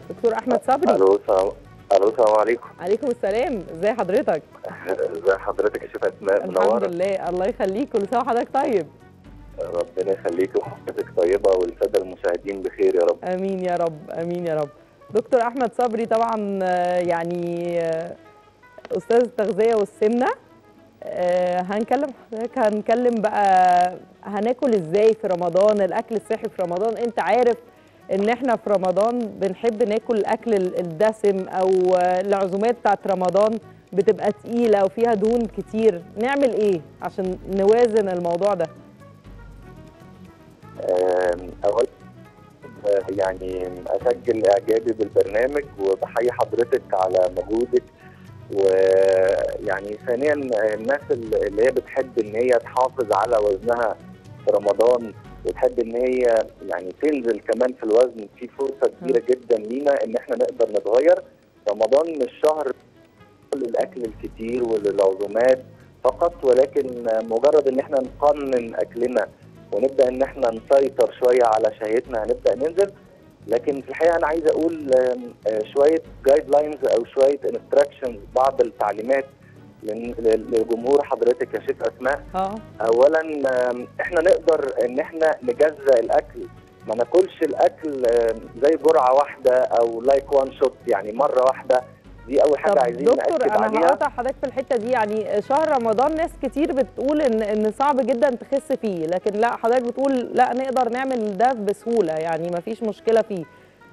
دكتور احمد صبري الو السلام الو السلام عليكم عليكم السلام ازي حضرتك ازي حضرتك يا شيخ اسماء الحمد منوره لله الله يخليك كل سنه وحضرتك طيب ربنا يخليك وحضرتك طيبه والساده المشاهدين بخير يا رب امين يا رب امين يا رب دكتور احمد صبري طبعا آه، يعني آه، استاذ التغذيه والسمنه آه، هنكلم حضرتك هنكلم بقى هناكل ازاي في رمضان الاكل الصحي في رمضان انت عارف ان احنا في رمضان بنحب ناكل الاكل ال- الدسم او آه، العزومات بتاعت رمضان بتبقى تقيله وفيها دهون كتير نعمل ايه عشان نوازن الموضوع ده آم، اول آه، يعني اسجل اعجابي بالبرنامج وبحيي حضرتك على مجهودك ويعني ثانيا آه، الناس اللي هي بتحب ان هي تحافظ على وزنها في رمضان وتحب ان هي يعني تنزل كمان في الوزن في فرصه كبيره جدا لينا ان احنا نقدر نتغير رمضان مش شهر للاكل الكتير وللعزومات فقط ولكن مجرد ان احنا نقنن اكلنا ونبدا ان احنا نسيطر شويه على شهيتنا هنبدا ننزل لكن في الحقيقه انا عايز اقول آم، آه، شويه جايد لاينز او شويه انستراكشنز بعض التعليمات لن- لل- لجمهور حضرتك يا شيخ اسماء اه اولا آم، احنا نقدر ان احنا نجزأ الاكل ما ناكلش الاكل آم، زي جرعه واحده او لايك وان شوت يعني مره واحده دي اول حاجه طب عايزين دكتور ناكد انا عليها هقطع حضرتك في الحته دي يعني شهر رمضان ناس كتير بتقول ان ان صعب جدا تخس فيه لكن لا حضرتك بتقول لا نقدر نعمل ده بسهوله يعني ما فيش مشكله فيه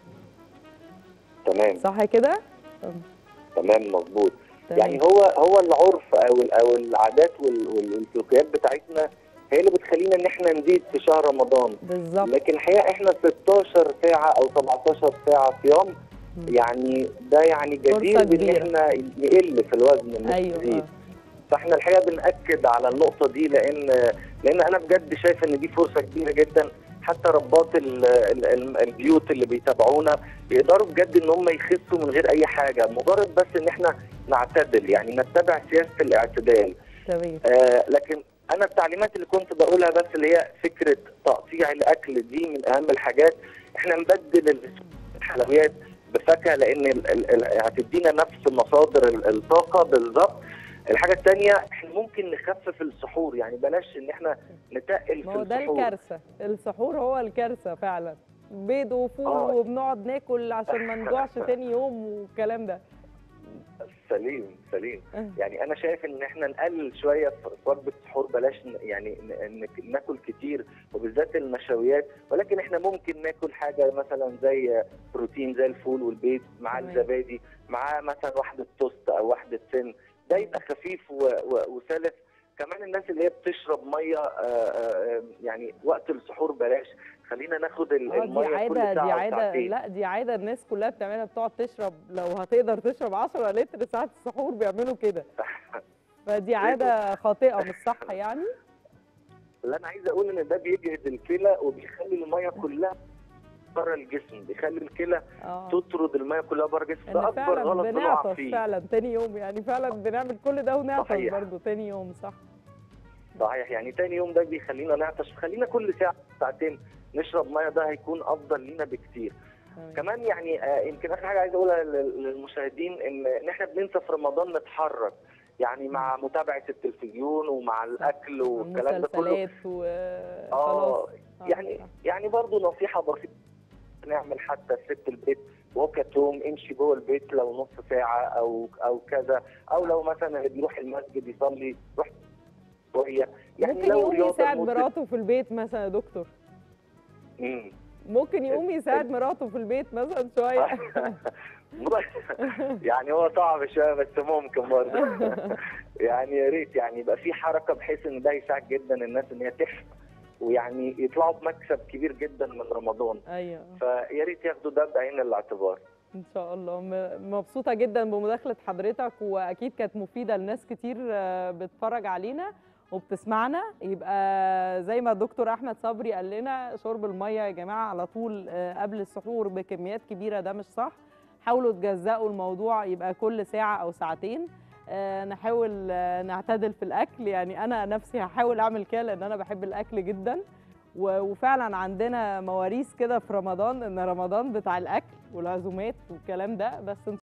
تمام صح كده تمام مظبوط تمام. يعني هو هو العرف او ال- او العادات وال- وال- والسلوكيات بتاعتنا هي اللي بتخلينا ان احنا نزيد في شهر رمضان بالظبط لكن الحقيقه احنا 16 ساعه او 17 ساعه صيام مم. يعني ده يعني جدير فرصة بان كبيرة. احنا نقل في الوزن مش ايوه نزيد آه. فاحنا الحقيقه بناكد على النقطه دي لان لان انا بجد شايف ان دي فرصه كبيره جدا حتى رباط ال- ال- ال- البيوت اللي بيتابعونا يقدروا بجد ان هم يخسوا من غير اي حاجه مجرد بس ان احنا نعتدل يعني نتبع سياسه الاعتدال تمام آه لكن انا التعليمات اللي كنت بقولها بس اللي هي فكره تقطيع الاكل دي من اهم الحاجات احنا نبدل الحلويات بفاكهه لان ال- ال- ال- هتدينا نفس مصادر ال- الطاقه بالظبط الحاجه الثانيه احنا ممكن نخفف السحور يعني بلاش ان احنا نتقل ما في هو ده السحور الكارثه السحور هو الكارثه فعلا بيض وفول آه. وبنقعد ناكل عشان ما نجوعش تاني يوم والكلام ده سليم سليم آه. يعني انا شايف ان احنا نقلل شويه في في وجبه السحور بلاش ن- يعني ن- ن- ناكل كتير وبالذات النشويات ولكن احنا ممكن ناكل حاجه مثلا زي بروتين زي الفول والبيض مع تمام. الزبادي مع مثلا واحده توست او واحده سن ده يبقى خفيف و- و- وسلس كمان الناس اللي هي بتشرب ميه آه، آه، يعني وقت السحور بلاش خلينا ناخد ال- اه دي الميه كل عاده ساعه دي أو عاده ساعتين. لا دي عاده الناس كلها بتعملها بتقعد تشرب لو هتقدر تشرب 10 لتر ساعه السحور بيعملوا كده فدي عاده خاطئه مش صح يعني اللي انا عايز اقول ان ده بيجهد الكلى وبيخلي الميه كلها بره الجسم بيخلي الكلى اه تطرد الميه كلها بره الجسم ده ان اكبر فعلا غلط بنقع بنعطش فيه فعلا تاني يوم يعني فعلا بنعمل كل ده ونعطش صحيح. برضه تاني يوم صح صحيح يعني تاني يوم ده بيخلينا نعطش خلينا كل ساعه ساعتين نشرب ميه ده هيكون افضل لينا بكتير تمام. كمان يعني آه، يمكن اخر حاجه عايز اقولها لل- للمشاهدين ان ان احنا بننسى في رمضان نتحرك يعني مع متابعه التلفزيون ومع الاكل والكلام ده كله مسلسلات وخلاص اه آه، يعني صح. يعني برضه نصيحه بسيطه نعمل حتى ست البيت وكتوم امشي جوه البيت لو نص ساعه او او كذا او لو مثلا اللي بيروح المسجد يصلي يروح شويه يعني ممكن لو يقوم رياضه يساعد لمدة- مراته في البيت مثلا يا دكتور مم. ممكن يقوم يساعد مراته في البيت مثلا شويه يعني هو صعب شويه بس ممكن برضه يعني يا ريت يعني يبقى في حركه بحيث ان ده يساعد جدا الناس ان هي تحفظ ويعني يطلعوا بمكسب كبير جدا من رمضان ايوه فيا ريت ياخدوا ده بعين الاعتبار ان شاء الله م- مبسوطه جدا بمداخله حضرتك واكيد كانت مفيده لناس كتير آه، بتتفرج علينا وبتسمعنا يبقى زي ما الدكتور احمد صبري قال لنا شرب الميه يا جماعه على طول آه، قبل السحور بكميات كبيره ده مش صح حاولوا تجزأوا الموضوع يبقى كل ساعه او ساعتين آه، نحاول آه، نعتدل في الاكل يعني انا نفسي هحاول اعمل كده لان انا بحب الاكل جدا و- وفعلا عندنا مواريث كده في رمضان ان رمضان بتاع الاكل والعزومات والكلام ده بس